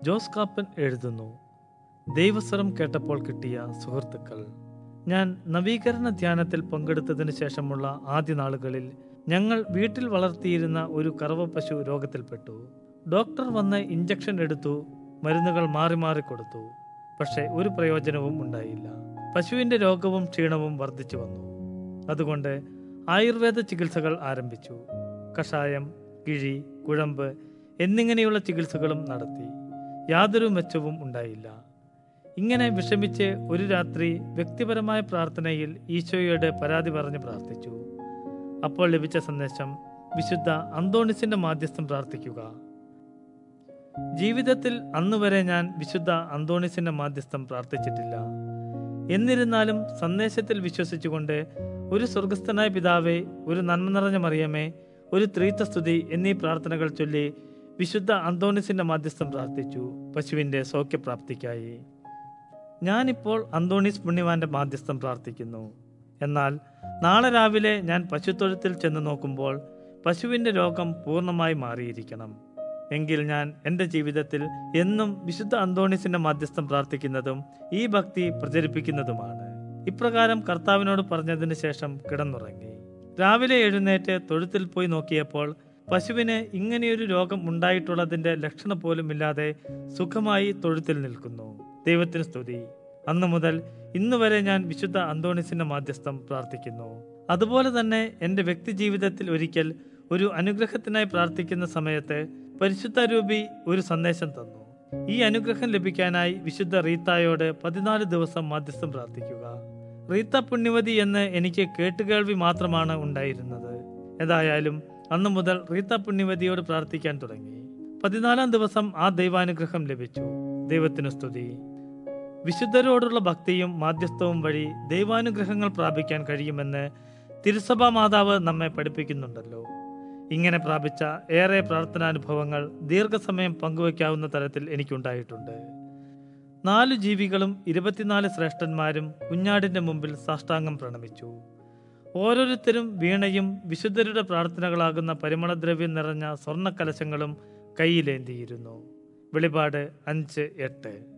ജോസ് കാപ്പൻ എഴുതുന്നു ദൈവസ്വരം കേട്ടപ്പോൾ കിട്ടിയ സുഹൃത്തുക്കൾ ഞാൻ നവീകരണ ധ്യാനത്തിൽ പങ്കെടുത്തതിന് ശേഷമുള്ള ആദ്യ നാളുകളിൽ ഞങ്ങൾ വീട്ടിൽ വളർത്തിയിരുന്ന ഒരു കറവ പശു രോഗത്തിൽപ്പെട്ടു ഡോക്ടർ വന്ന് ഇഞ്ചക്ഷൻ എടുത്തു മരുന്നുകൾ മാറി മാറി കൊടുത്തു പക്ഷേ ഒരു പ്രയോജനവും ഉണ്ടായില്ല പശുവിന്റെ രോഗവും ക്ഷീണവും വർദ്ധിച്ചു വന്നു അതുകൊണ്ട് ആയുർവേദ ചികിത്സകൾ ആരംഭിച്ചു കഷായം കിഴി കുഴമ്പ് എന്നിങ്ങനെയുള്ള ചികിത്സകളും നടത്തി യാതൊരു മെച്ചവും ഉണ്ടായില്ല ഇങ്ങനെ വിഷമിച്ച് ഒരു രാത്രി വ്യക്തിപരമായ പ്രാർത്ഥനയിൽ ഈശോയോട് പരാതി പറഞ്ഞ് പ്രാർത്ഥിച്ചു അപ്പോൾ ലഭിച്ച സന്ദേശം വിശുദ്ധ അന്തോണിസിന്റെ മാധ്യസ്ഥം പ്രാർത്ഥിക്കുക ജീവിതത്തിൽ അന്നുവരെ ഞാൻ വിശുദ്ധ അന്തോണിസിന്റെ മാധ്യസ്ഥം പ്രാർത്ഥിച്ചിട്ടില്ല എന്നിരുന്നാലും സന്ദേശത്തിൽ വിശ്വസിച്ചുകൊണ്ട് ഒരു സ്വർഗസ്ഥനായ പിതാവേ ഒരു നന്മ നിറഞ്ഞ മറിയമേ ഒരു ത്രീത്വസ്തുതി എന്നീ പ്രാർത്ഥനകൾ ചൊല്ലി വിശുദ്ധ അന്തോണിസിന്റെ മാധ്യസ്ഥം പ്രാർത്ഥിച്ചു പശുവിന്റെ സൗഖ്യപ്രാപ്തിക്കായി ഞാനിപ്പോൾ അന്തോണീസ് പുണ്യവാന്റെ മാധ്യസ്ഥം പ്രാർത്ഥിക്കുന്നു എന്നാൽ നാളെ രാവിലെ ഞാൻ പശുത്തൊഴുത്തിൽ ചെന്ന് നോക്കുമ്പോൾ പശുവിന്റെ രോഗം പൂർണ്ണമായി മാറിയിരിക്കണം എങ്കിൽ ഞാൻ എൻ്റെ ജീവിതത്തിൽ എന്നും വിശുദ്ധ അന്തോണീസിന്റെ മാധ്യസ്ഥം പ്രാർത്ഥിക്കുന്നതും ഈ ഭക്തി പ്രചരിപ്പിക്കുന്നതുമാണ് ഇപ്രകാരം കർത്താവിനോട് പറഞ്ഞതിന് ശേഷം കിടന്നുറങ്ങി രാവിലെ എഴുന്നേറ്റ് തൊഴുത്തിൽ പോയി നോക്കിയപ്പോൾ പശുവിന് ഇങ്ങനെയൊരു രോഗം ഉണ്ടായിട്ടുള്ളതിന്റെ ലക്ഷണം പോലും ഇല്ലാതെ സുഖമായി തൊഴുത്തിൽ നിൽക്കുന്നു ദൈവത്തിന് സ്തുതി അന്നു മുതൽ ഇന്നു വരെ ഞാൻ വിശുദ്ധ അന്തോണിസിന്റെ മാധ്യസ്ഥം പ്രാർത്ഥിക്കുന്നു അതുപോലെ തന്നെ എൻ്റെ വ്യക്തി ജീവിതത്തിൽ ഒരിക്കൽ ഒരു അനുഗ്രഹത്തിനായി പ്രാർത്ഥിക്കുന്ന സമയത്ത് പരിശുദ്ധ രൂപി ഒരു സന്ദേശം തന്നു ഈ അനുഗ്രഹം ലഭിക്കാനായി വിശുദ്ധ റീത്തായോട് പതിനാല് ദിവസം മാധ്യസ്ഥം പ്രാർത്ഥിക്കുക റീത്ത പുണ്യവതി എന്ന് എനിക്ക് കേട്ടുകേൾവി മാത്രമാണ് ഉണ്ടായിരുന്നത് ഏതായാലും അന്നു മുതൽ റീത്ത പുണ്യവതിയോട് പ്രാർത്ഥിക്കാൻ തുടങ്ങി പതിനാലാം ദിവസം ആ ദൈവാനുഗ്രഹം ലഭിച്ചു ദൈവത്തിനു സ്തുതി വിശുദ്ധരോടുള്ള ഭക്തിയും മാധ്യസ്ഥവും വഴി ദൈവാനുഗ്രഹങ്ങൾ പ്രാപിക്കാൻ കഴിയുമെന്ന് തിരുസഭാ മാതാവ് നമ്മെ പഠിപ്പിക്കുന്നുണ്ടല്ലോ ഇങ്ങനെ പ്രാപിച്ച ഏറെ പ്രാർത്ഥനാനുഭവങ്ങൾ ദീർഘസമയം പങ്കുവയ്ക്കാവുന്ന തരത്തിൽ എനിക്കുണ്ടായിട്ടുണ്ട് നാലു ജീവികളും ഇരുപത്തിനാല് ശ്രേഷ്ഠന്മാരും കുഞ്ഞാടിന്റെ മുമ്പിൽ സാഷ്ടാംഗം പ്രണമിച്ചു ഓരോരുത്തരും വീണയും വിശുദ്ധരുടെ പ്രാർത്ഥനകളാകുന്ന പരിമളദ്രവ്യം നിറഞ്ഞ സ്വർണ്ണക്കലശങ്ങളും കയ്യിലേന്തിയിരുന്നു വെളിപാട് അഞ്ച് എട്ട്